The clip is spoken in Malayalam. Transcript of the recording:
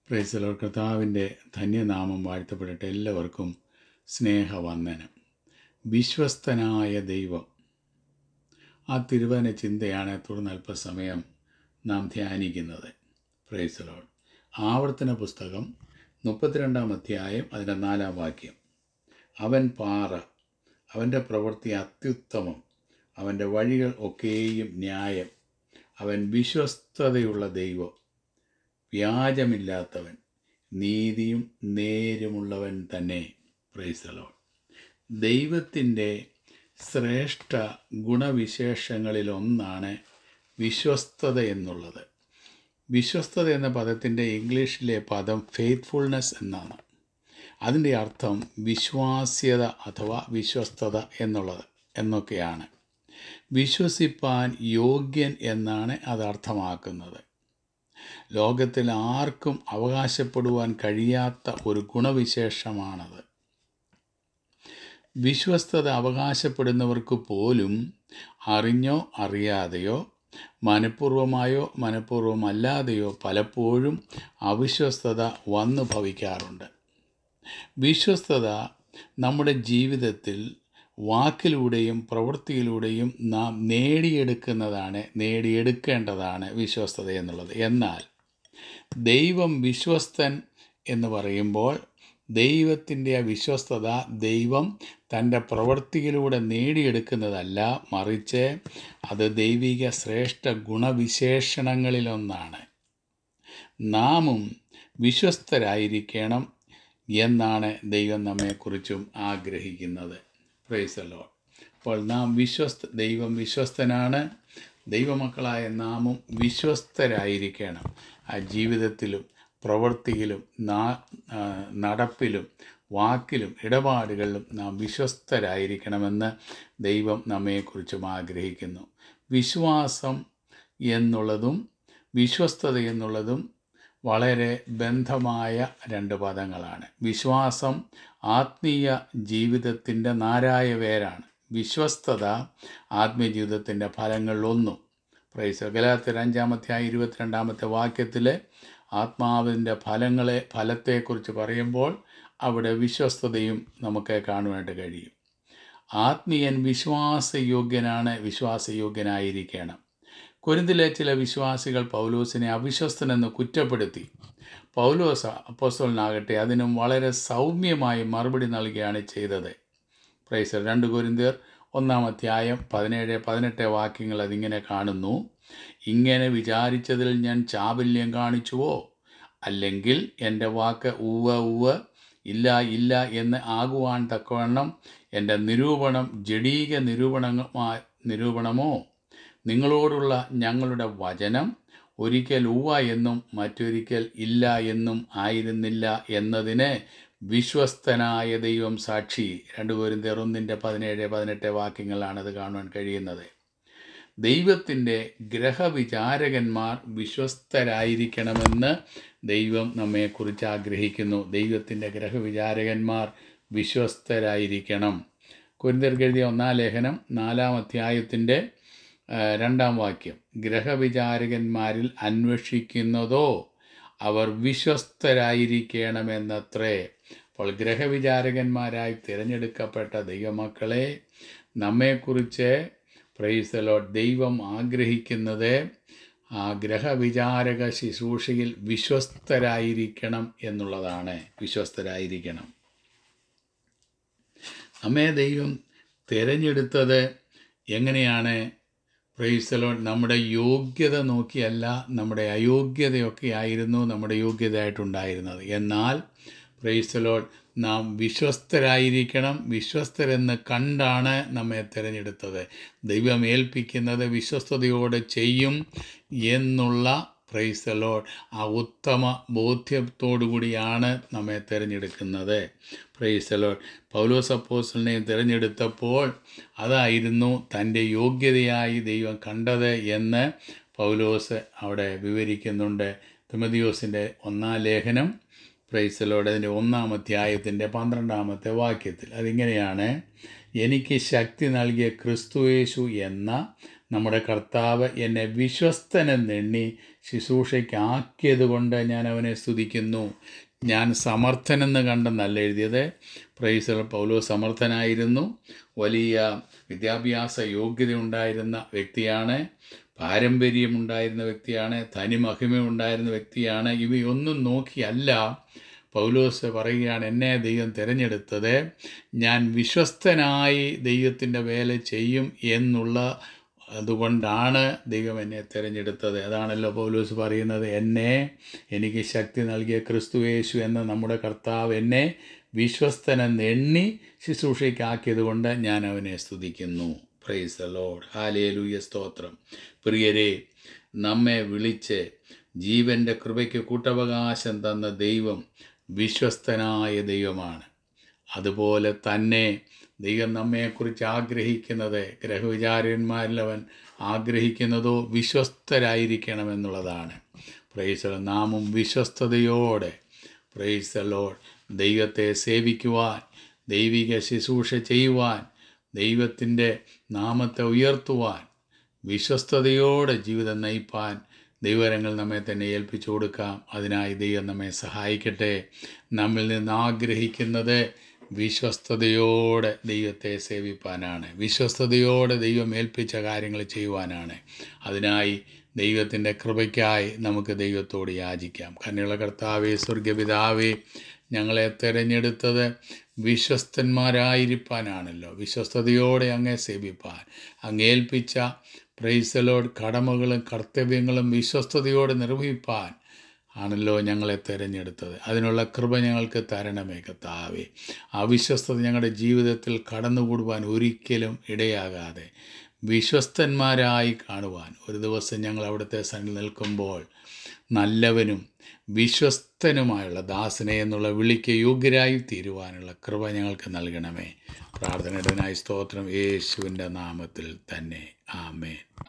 പ്രൈസലോ കർത്താവിൻ്റെ ധന്യനാമം വാഴ്ത്തപ്പെടട്ടെ എല്ലാവർക്കും സ്നേഹവന്ദനം വിശ്വസ്തനായ ദൈവം ആ തിരുവന ചിന്തയാണ് തുടർന്ന് അല്പസമയം നാം ധ്യാനിക്കുന്നത് പ്രൈസലോൾ ആവർത്തന പുസ്തകം മുപ്പത്തിരണ്ടാം അധ്യായം അതിൻ്റെ നാലാം വാക്യം അവൻ പാറ അവൻ്റെ പ്രവൃത്തി അത്യുത്തമം അവൻ്റെ വഴികൾ ഒക്കെയും ന്യായം അവൻ വിശ്വസ്തതയുള്ള ദൈവം വ്യാജമില്ലാത്തവൻ നീതിയും നേരുമുള്ളവൻ തന്നെ പ്രൈസലോ ദൈവത്തിൻ്റെ ശ്രേഷ്ഠ ഗുണവിശേഷങ്ങളിലൊന്നാണ് വിശ്വസ്തത എന്നുള്ളത് വിശ്വസ്തത എന്ന പദത്തിൻ്റെ ഇംഗ്ലീഷിലെ പദം ഫെയ്ത്ത്ഫുൾനെസ് എന്നാണ് അതിൻ്റെ അർത്ഥം വിശ്വാസ്യത അഥവാ വിശ്വസ്തത എന്നുള്ളത് എന്നൊക്കെയാണ് വിശ്വസിപ്പാൻ യോഗ്യൻ എന്നാണ് അത് അർത്ഥമാക്കുന്നത് ലോകത്തിൽ ആർക്കും അവകാശപ്പെടുവാൻ കഴിയാത്ത ഒരു ഗുണവിശേഷമാണത് വിശ്വസ്തത അവകാശപ്പെടുന്നവർക്ക് പോലും അറിഞ്ഞോ അറിയാതെയോ മനഃപൂർവമായോ മനഃപൂർവമല്ലാതെയോ പലപ്പോഴും അവിശ്വസ്തത വന്നു ഭവിക്കാറുണ്ട് വിശ്വസ്തത നമ്മുടെ ജീവിതത്തിൽ വാക്കിലൂടെയും പ്രവൃത്തിയിലൂടെയും നാം നേടിയെടുക്കുന്നതാണ് നേടിയെടുക്കേണ്ടതാണ് വിശ്വസ്തത എന്നുള്ളത് എന്നാൽ ദൈവം വിശ്വസ്തൻ എന്ന് പറയുമ്പോൾ ദൈവത്തിൻ്റെ ആ വിശ്വസ്തത ദൈവം തൻ്റെ പ്രവൃത്തിയിലൂടെ നേടിയെടുക്കുന്നതല്ല മറിച്ച് അത് ദൈവിക ശ്രേഷ്ഠ ഗുണവിശേഷണങ്ങളിലൊന്നാണ് നാമും വിശ്വസ്തരായിരിക്കണം എന്നാണ് ദൈവം നമ്മെക്കുറിച്ചും ആഗ്രഹിക്കുന്നത് പ്രൈസലോ അപ്പോൾ നാം വിശ്വസ്ത ദൈവം വിശ്വസ്തനാണ് ദൈവമക്കളായ നാമും വിശ്വസ്തരായിരിക്കണം ആ ജീവിതത്തിലും പ്രവൃത്തിയിലും നാ നടപ്പിലും വാക്കിലും ഇടപാടുകളിലും നാം വിശ്വസ്തരായിരിക്കണമെന്ന് ദൈവം നമ്മെക്കുറിച്ചും ആഗ്രഹിക്കുന്നു വിശ്വാസം എന്നുള്ളതും വിശ്വസ്തത എന്നുള്ളതും വളരെ ബന്ധമായ രണ്ട് പദങ്ങളാണ് വിശ്വാസം ആത്മീയ ജീവിതത്തിൻ്റെ നാരായ വേരാണ് വിശ്വസ്തത ആത്മീയ ജീവിതത്തിൻ്റെ ഫലങ്ങളിലൊന്നും പ്രൈസ് ഗലാത്തിൽ അഞ്ചാമത്തെ ഇരുപത്തിരണ്ടാമത്തെ വാക്യത്തിൽ ആത്മാവിൻ്റെ ഫലങ്ങളെ ഫലത്തെക്കുറിച്ച് പറയുമ്പോൾ അവിടെ വിശ്വസ്തതയും നമുക്ക് കാണുവാനായിട്ട് കഴിയും ആത്മീയൻ വിശ്വാസയോഗ്യനാണ് വിശ്വാസയോഗ്യനായിരിക്കണം കുരുന്തിലെ ചില വിശ്വാസികൾ പൗലോസിനെ അവിശ്വസ്തനെന്ന് കുറ്റപ്പെടുത്തി പൗലോസ് അപ്പോസ്തലനാകട്ടെ അതിനും വളരെ സൗമ്യമായി മറുപടി നൽകുകയാണ് ചെയ്തത് പ്രൈസർ രണ്ട് കുരിന്തിയർ ഒന്നാം അധ്യായം പതിനേഴ് പതിനെട്ട് വാക്യങ്ങൾ അതിങ്ങനെ കാണുന്നു ഇങ്ങനെ വിചാരിച്ചതിൽ ഞാൻ ചാബല്യം കാണിച്ചുവോ അല്ലെങ്കിൽ എൻ്റെ വാക്ക് ഉവ്വ ഉവ്വ ഇല്ല ഇല്ല എന്ന് ആകുവാൻ തക്കവണ്ണം എൻ്റെ നിരൂപണം ജഡീക നിരൂപണമാ നിരൂപണമോ നിങ്ങളോടുള്ള ഞങ്ങളുടെ വചനം ഒരിക്കൽ ഉവ്വ എന്നും മറ്റൊരിക്കൽ ഇല്ല എന്നും ആയിരുന്നില്ല എന്നതിന് വിശ്വസ്തനായ ദൈവം സാക്ഷി രണ്ട് പേരും തെറൊന്നിൻ്റെ പതിനേഴ് പതിനെട്ട് വാക്യങ്ങളാണ് അത് കാണുവാൻ കഴിയുന്നത് ദൈവത്തിൻ്റെ ഗ്രഹവിചാരകന്മാർ വിശ്വസ്തരായിരിക്കണമെന്ന് ദൈവം നമ്മെക്കുറിച്ച് ആഗ്രഹിക്കുന്നു ദൈവത്തിൻ്റെ ഗ്രഹവിചാരകന്മാർ വിശ്വസ്തരായിരിക്കണം കുരിന്തർക്കെഴുതിയ ഒന്നാം ലേഖനം നാലാം അധ്യായത്തിൻ്റെ രണ്ടാം വാക്യം ഗ്രഹവിചാരകന്മാരിൽ അന്വേഷിക്കുന്നതോ അവർ വിശ്വസ്തരായിരിക്കണമെന്നത്രേ അപ്പോൾ ഗ്രഹവിചാരകന്മാരായി തിരഞ്ഞെടുക്കപ്പെട്ട ദൈവമക്കളെ നമ്മെക്കുറിച്ച് പ്രൈസലോ ദൈവം ആഗ്രഹിക്കുന്നത് ആ ഗ്രഹവിചാരക ശുശ്രൂഷയിൽ വിശ്വസ്തരായിരിക്കണം എന്നുള്ളതാണ് വിശ്വസ്തരായിരിക്കണം നമ്മെ ദൈവം തിരഞ്ഞെടുത്തത് എങ്ങനെയാണ് പ്രൈസലോൺ നമ്മുടെ യോഗ്യത നോക്കിയല്ല നമ്മുടെ അയോഗ്യതയൊക്കെ ആയിരുന്നു നമ്മുടെ യോഗ്യതയായിട്ടുണ്ടായിരുന്നത് എന്നാൽ പ്രൈസലോൺ നാം വിശ്വസ്തരായിരിക്കണം വിശ്വസ്തരെന്ന് കണ്ടാണ് നമ്മെ തിരഞ്ഞെടുത്തത് ദൈവം ഏൽപ്പിക്കുന്നത് വിശ്വസ്തയോടെ ചെയ്യും എന്നുള്ള പ്രൈസലോൺ ആ ഉത്തമ ബോധ്യത്തോടു കൂടിയാണ് നമ്മെ തിരഞ്ഞെടുക്കുന്നത് പ്രൈസലോൺ പൗലോസ് അപ്പോസലിനെ തിരഞ്ഞെടുത്തപ്പോൾ അതായിരുന്നു തൻ്റെ യോഗ്യതയായി ദൈവം കണ്ടത് എന്ന് പൗലോസ് അവിടെ വിവരിക്കുന്നുണ്ട് തിമതിയോസിൻ്റെ ഒന്നാം ലേഖനം പ്രൈസലോട് അതിൻ്റെ ഒന്നാം അധ്യായത്തിൻ്റെ പന്ത്രണ്ടാമത്തെ വാക്യത്തിൽ അതിങ്ങനെയാണ് എനിക്ക് ശക്തി നൽകിയ ക്രിസ്തുയേശു എന്ന നമ്മുടെ കർത്താവ് എന്നെ വിശ്വസ്തനെന്നെണ്ണി ശുശ്രൂഷയ്ക്കാക്കിയത് കൊണ്ട് ഞാൻ അവനെ സ്തുതിക്കുന്നു ഞാൻ സമർത്ഥനെന്ന് കണ്ടെന്നല്ല എഴുതിയത് പ്രൈസർ പൗലോ സമർത്ഥനായിരുന്നു വലിയ വിദ്യാഭ്യാസ യോഗ്യത ഉണ്ടായിരുന്ന വ്യക്തിയാണ് പാരമ്പര്യമുണ്ടായിരുന്ന വ്യക്തിയാണ് തനിമഹിമയുണ്ടായിരുന്ന വ്യക്തിയാണ് ഇവയൊന്നും നോക്കിയല്ല പൗലോസ് പറയുകയാണ് എന്നെ ദൈവം തിരഞ്ഞെടുത്തത് ഞാൻ വിശ്വസ്തനായി ദൈവത്തിൻ്റെ വേല ചെയ്യും എന്നുള്ള അതുകൊണ്ടാണ് ദൈവം എന്നെ തിരഞ്ഞെടുത്തത് അതാണല്ലോ പൗലോസ് പറയുന്നത് എന്നെ എനിക്ക് ശക്തി നൽകിയ ക്രിസ്തുയേശു എന്ന നമ്മുടെ കർത്താവ് എന്നെ വിശ്വസ്തനെന്ന് എണ്ണി ശുശ്രൂഷയ്ക്കാക്കിയത് കൊണ്ട് ഞാൻ അവനെ സ്തുതിക്കുന്നു പ്രൈസ് ദ ലോഡ് ഹാലേലൂയ സ്തോത്രം പ്രിയരെ നമ്മെ വിളിച്ച് ജീവൻ്റെ കൃപയ്ക്ക് കൂട്ടവകാശം തന്ന ദൈവം വിശ്വസ്തനായ ദൈവമാണ് അതുപോലെ തന്നെ ദൈവം നമ്മെക്കുറിച്ച് ആഗ്രഹിക്കുന്നത് ഗ്രഹവിചാരന്മാരിലവൻ ആഗ്രഹിക്കുന്നതോ വിശ്വസ്തരായിരിക്കണമെന്നുള്ളതാണ് പ്രൈസ് നാമും വിശ്വസ്തയോടെ പ്രൈസ് ലോഡ് ദൈവത്തെ സേവിക്കുവാൻ ദൈവിക ശുശ്രൂഷ ചെയ്യുവാൻ ദൈവത്തിൻ്റെ നാമത്തെ ഉയർത്തുവാൻ വിശ്വസ്തയോടെ ജീവിതം നയിപ്പാൻ ദൈവരങ്ങൾ നമ്മെ തന്നെ ഏൽപ്പിച്ചു കൊടുക്കാം അതിനായി ദൈവം നമ്മെ സഹായിക്കട്ടെ നമ്മിൽ നിന്ന് ആഗ്രഹിക്കുന്നത് വിശ്വസ്തയോടെ ദൈവത്തെ സേവിപ്പാനാണ് വിശ്വസ്തയോടെ ദൈവം ഏൽപ്പിച്ച കാര്യങ്ങൾ ചെയ്യുവാനാണ് അതിനായി ദൈവത്തിൻ്റെ കൃപയ്ക്കായി നമുക്ക് ദൈവത്തോട് യാചിക്കാം കന്നുള്ള കർത്താവേ സ്വർഗപിതാവേ ഞങ്ങളെ തിരഞ്ഞെടുത്തത് വിശ്വസ്തന്മാരായിരിക്കാനാണല്ലോ വിശ്വസ്തയോടെ അങ്ങേ സേവിപ്പാൻ അങ്ങേൽപ്പിച്ച പ്രൈസലോട് കടമകളും കർത്തവ്യങ്ങളും വിശ്വസ്തയോടെ നിർവഹിപ്പാൻ ആണല്ലോ ഞങ്ങളെ തിരഞ്ഞെടുത്തത് അതിനുള്ള കൃപ ഞങ്ങൾക്ക് തരണമേ കർത്താവേ അവിശ്വസ്തത ഞങ്ങളുടെ ജീവിതത്തിൽ കടന്നുകൂടുവാൻ ഒരിക്കലും ഇടയാകാതെ വിശ്വസ്തന്മാരായി കാണുവാൻ ഒരു ദിവസം ഞങ്ങൾ അവിടുത്തെ സന്നിൽ നിൽക്കുമ്പോൾ നല്ലവനും വിശ്വസ്തനുമായുള്ള ദാസനെ എന്നുള്ള വിളിക്ക് യോഗ്യരായി തീരുവാനുള്ള കൃപ ഞങ്ങൾക്ക് നൽകണമേ പ്രാർത്ഥനയുടനായി സ്തോത്രം യേശുവിൻ്റെ നാമത്തിൽ തന്നെ ആമേൻ